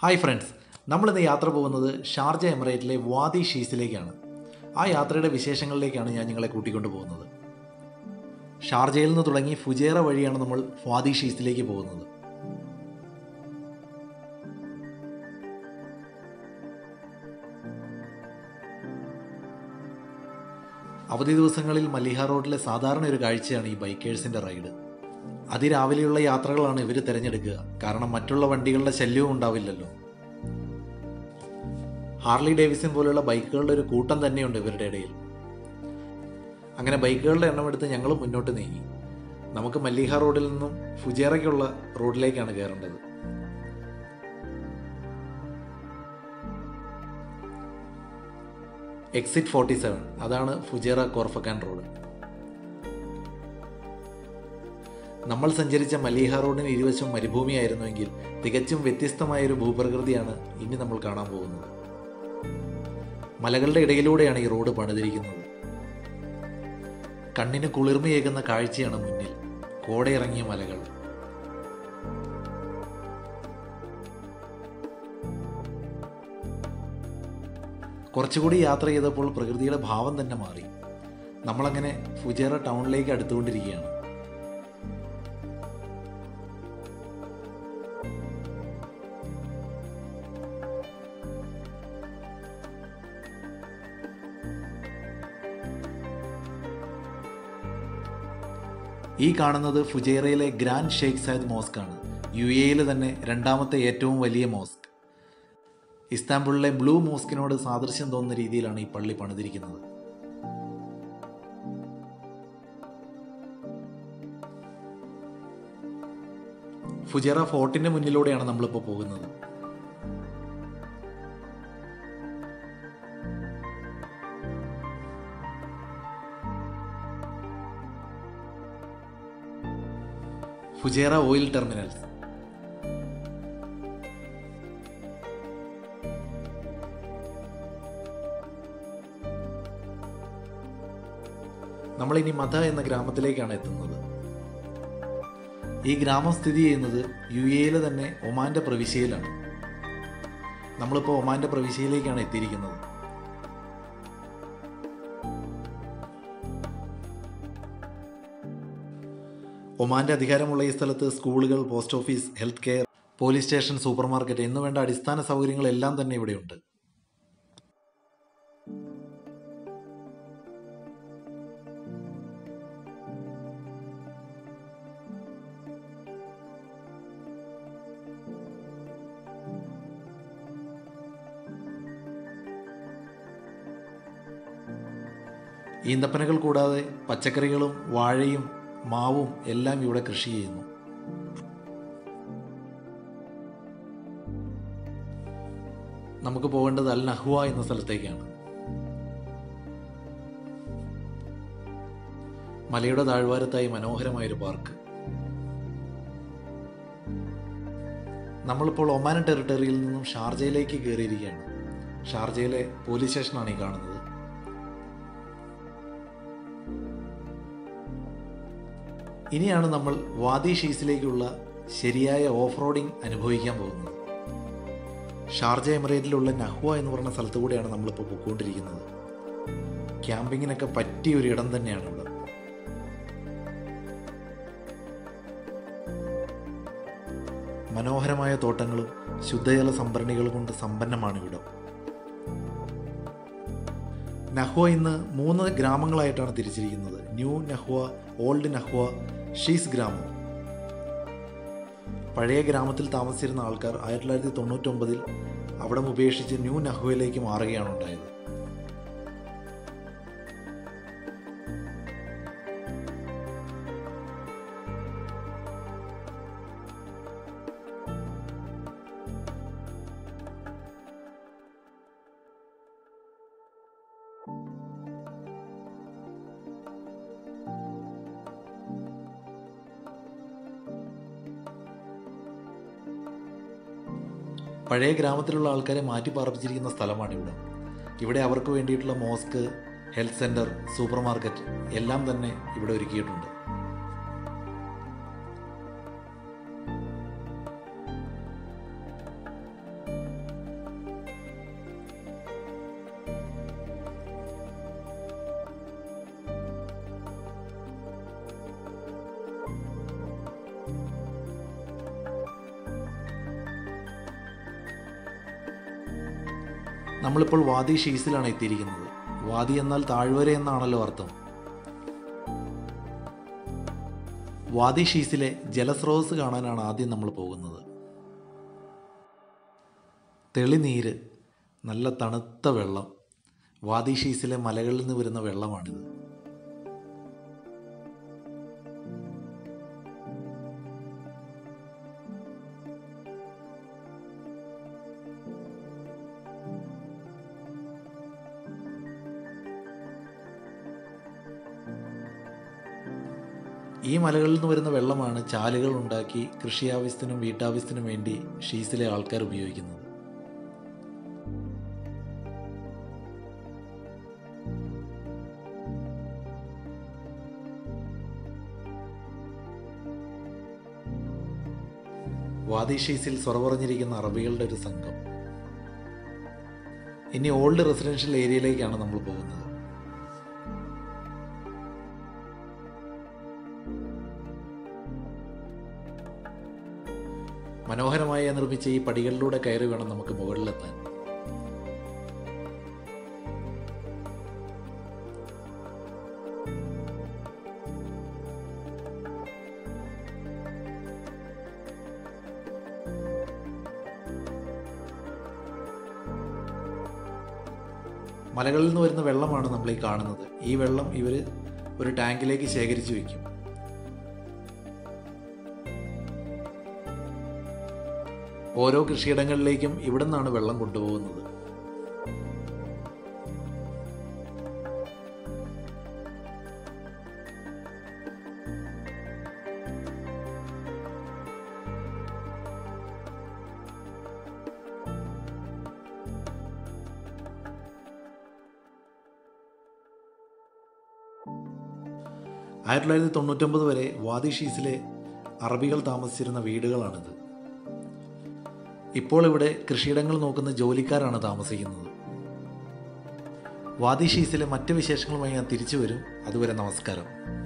hi friends നമ്മളിന്ന് യാത്ര പോകുന്നത് ഷാർജ എമിറേറ്റിലെ വാദി ഷീസിലേക്കാണ് ആ യാത്രയുടെ വിശേഷങ്ങളിലേക്കാണ് ഞാൻ നിങ്ങളെ കൂട്ടിക്കൊണ്ടു പോകുന്നത് ഷാർജയിൽ നിന്ന് തുടങ്ങി ഫുജേറ വഴിയാണ് നമ്മൾ വാദി ഷീസിലേക്ക് പോകുന്നത് അവധി ദിവസങ്ങളിൽ മലിഹ റോഡിലെ സാധാരണ ഒരു കാഴ്ചയാണ് ഈ ബൈക്കേഴ്സിന്റെ റൈഡ് അതിരാവിലെയുള്ള യാത്രകളാണ് ഇവർ തിരഞ്ഞെടുക്കുക കാരണം മറ്റുള്ള വണ്ടികളുടെ ശല്യവും ഉണ്ടാവില്ലല്ലോ ഹാർലി ഡേവിസൺ പോലുള്ള ബൈക്കുകളുടെ ഒരു കൂട്ടം തന്നെയുണ്ട് ഇവരുടെ ഇടയിൽ അങ്ങനെ ബൈക്കുകളുടെ എണ്ണം എടുത്ത് ഞങ്ങൾ മുന്നോട്ട് നീങ്ങി നമുക്ക് മല്ലിഹ റോഡിൽ നിന്നും ഫുജേറയ്ക്കുള്ള റോഡിലേക്കാണ് കയറേണ്ടത് എക്സിറ്റ് ഫോർട്ടി സെവൻ അതാണ് ഫുജേറ കോർഫക്കാൻ റോഡ് നമ്മൾ സഞ്ചരിച്ച മലീഹ റോഡിന് ഇരുവശം മരുഭൂമിയായിരുന്നുവെങ്കിൽ തികച്ചും വ്യത്യസ്തമായ ഒരു ഭൂപ്രകൃതിയാണ് ഇനി നമ്മൾ കാണാൻ പോകുന്നത് മലകളുടെ ഇടയിലൂടെയാണ് ഈ റോഡ് പണിതിരിക്കുന്നത് കണ്ണിന് കുളിർമയേകുന്ന കാഴ്ചയാണ് മുന്നിൽ കോടയിറങ്ങിയ മലകൾ കുറച്ചുകൂടി യാത്ര ചെയ്തപ്പോൾ പ്രകൃതിയുടെ ഭാവം തന്നെ മാറി നമ്മളങ്ങനെ ഫുജേറ ടൗണിലേക്ക് അടുത്തുകൊണ്ടിരിക്കുകയാണ് ഈ കാണുന്നത് ഫുജേറയിലെ ഗ്രാൻഡ് ഷെയ്ഖ് സയദ് മോസ്ക് ആണ് യു എയിലെ തന്നെ രണ്ടാമത്തെ ഏറ്റവും വലിയ മോസ്ക് ഇസ്താംബുളിലെ ബ്ലൂ മോസ്കിനോട് സാദൃശ്യം തോന്നുന്ന രീതിയിലാണ് ഈ പള്ളി പണിതിരിക്കുന്നത് ഫുജേറ ഫോർട്ടിന്റെ മുന്നിലൂടെയാണ് നമ്മളിപ്പോൾ പോകുന്നത് ഫുജേറ ഓയിൽ ടെർമിനൽസ് നമ്മളിനി മത എന്ന ഗ്രാമത്തിലേക്കാണ് എത്തുന്നത് ഈ ഗ്രാമം സ്ഥിതി ചെയ്യുന്നത് യു എയിലെ തന്നെ ഒമാന്റെ പ്രവിശ്യയിലാണ് നമ്മളിപ്പോൾ ഒമാന്റെ പ്രവിശ്യയിലേക്കാണ് എത്തിയിരിക്കുന്നത് ഒമാന്റെ അധികാരമുള്ള ഈ സ്ഥലത്ത് സ്കൂളുകൾ post office health care police station supermarket എന്നുവേണ്ട അടിസ്ഥാന സൗകര്യങ്ങളെല്ലാം തന്നെ ഇവിടെയുണ്ട് ഈന്തപ്പനകൾ കൂടാതെ പച്ചക്കറികളും വാഴയും മാവും എല്ലാം ഇവിടെ കൃഷി ചെയ്യുന്നു നമുക്ക് പോകേണ്ടത് അൽ നഹ്വ എന്ന സ്ഥലത്തേക്കാണ് മലയുടെ താഴ്വാരത്തായി മനോഹരമായൊരു പാർക്ക് നമ്മളിപ്പോൾ ഒമാൻ ടെറിട്ടറിയിൽ നിന്നും ഷാർജയിലേക്ക് കയറിയിരിക്കുകയാണ് ഷാർജയിലെ പോലീസ് സ്റ്റേഷനാണ് ഈ കാണുന്നത് ഇനിയാണ് നമ്മൾ വാദി ഷീസിലേക്കുള്ള ശരിയായ ഓഫ് റോഡിംഗ് അനുഭവിക്കാൻ പോകുന്നത് ഷാർജ എമിറേറ്റിലുള്ള നഹ്വ എന്ന് പറയുന്ന സ്ഥലത്തു കൂടെയാണ് നമ്മളിപ്പോൾ പൊയ്ക്കൊണ്ടിരിക്കുന്നത് ക്യാമ്പിങ്ങിനൊക്കെ പറ്റിയ ഒരു ഇടം തന്നെയാണ് ഇവിടെ മനോഹരമായ തോട്ടങ്ങളും ശുദ്ധജല സംഭരണികൾ കൊണ്ട് സമ്പന്നമാണ് ഇവിടം നഹ്വ ഇന്ന് മൂന്ന് ഗ്രാമങ്ങളായിട്ടാണ് തിരിച്ചിരിക്കുന്നത് new Nahwa old Nahwa Shees ഗ്രാമം പഴയ ഗ്രാമത്തിൽ താമസിച്ചിരുന്ന ആൾക്കാർ ആയിരത്തി തൊള്ളായിരത്തി തൊണ്ണൂറ്റൊമ്പതിൽ അവിടം ഉപേക്ഷിച്ച് ന്യൂ നഹ്വയിലേക്ക് മാറുകയാണ് ഉണ്ടായത് പഴയ ഗ്രാമത്തിലുള്ള ആൾക്കാരെ മാറ്റി പാർപ്പിച്ചിരിക്കുന്ന സ്ഥലമാണ് ഇവിടെ ഇവിടെ അവർക്ക് വേണ്ടിയിട്ടുള്ള mosque health centre supermarket എല്ലാം തന്നെ ഇവിടെ ഒരുക്കിയിട്ടുണ്ട് നമ്മളിപ്പോൾ വാദി ഷീസിലാണ് എത്തിയിരിക്കുന്നത് വാദി എന്നാൽ താഴ്വര എന്നാണല്ലോ അർത്ഥം വാദി ഷീസിലെ ജലസ്രോതസ് കാണാനാണ് ആദ്യം നമ്മൾ പോകുന്നത് തെളിനീര് നല്ല തണുത്ത വെള്ളം വാദി ഷീസിലെ മലകളിൽ നിന്ന് വരുന്ന വെള്ളമാണിത് ഈ മലകളിൽ നിന്ന് വരുന്ന വെള്ളമാണ് ചാലുകൾ ഉണ്ടാക്കി കൃഷി ആവശ്യത്തിനും വീട്ടാവശ്യത്തിനും വേണ്ടി ഷീസിലെ ആൾക്കാർ ഉപയോഗിക്കുന്നത് വാദി ഷീസിൽ സ്വറ പറഞ്ഞിരിക്കുന്ന അറബികളുടെ ഒരു സംഘം ഇനി ഓൾഡ് റെസിഡൻഷ്യൽ ഏരിയയിലേക്കാണ് നമ്മൾ പോകുന്നത് മനോഹരമായി നിർമ്മിച്ച ഈ പടികളിലൂടെ കയറി വേണം നമുക്ക് മുകളിലെത്താൻ മലകളിൽ നിന്ന് വരുന്ന വെള്ളമാണ് നമ്മൾ ഈ കാണുന്നത് ഈ വെള്ളം ഇവർ ഒരു ടാങ്കിലേക്ക് ശേഖരിച്ചു വയ്ക്കും ഓരോ കൃഷിയിടങ്ങളിലേക്കും ഇവിടെ നിന്നാണ് വെള്ളം കൊണ്ടുപോകുന്നത് ആയിരത്തി തൊള്ളായിരത്തി തൊണ്ണൂറ്റൊമ്പത് വരെ വാദി ഷീസിലെ അറബികൾ താമസിച്ചിരുന്ന വീടുകളാണിത് ഇപ്പോൾ ഇവിടെ കൃഷിയിടങ്ങൾ നോക്കുന്ന ജോലിക്കാരാണ് താമസിക്കുന്നത് വാദി ഷീസിലെ മറ്റ് വിശേഷങ്ങളുമായി ഞാൻ തിരിച്ചു വരും അതുവരെ നമസ്കാരം